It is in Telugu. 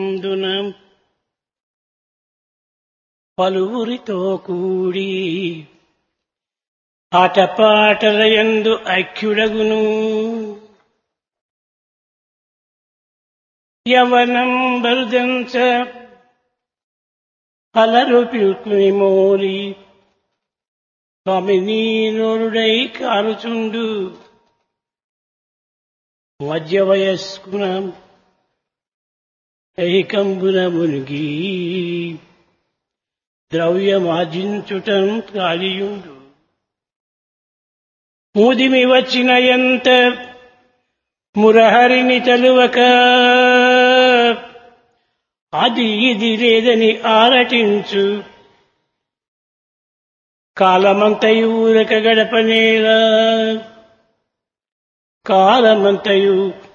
అందున పలువురితో కూడి ఆటపాటలయందు ఐక్యుడగును యవనం బరుదంచ అలరు పిల్కుని మోలి స్వామిని నోరుడై కానుచుండు మధ్య వయస్కున ఏకంబున మునిగి ద్రవ్యమార్జించుటం కాలియుండు ముదిమి వచ్చిన ఎంత మురహరిని తలువక అది ఇది లేదని ఆరటించు కాలమంతయు ఊరక గడపనేలా కాలమంతయు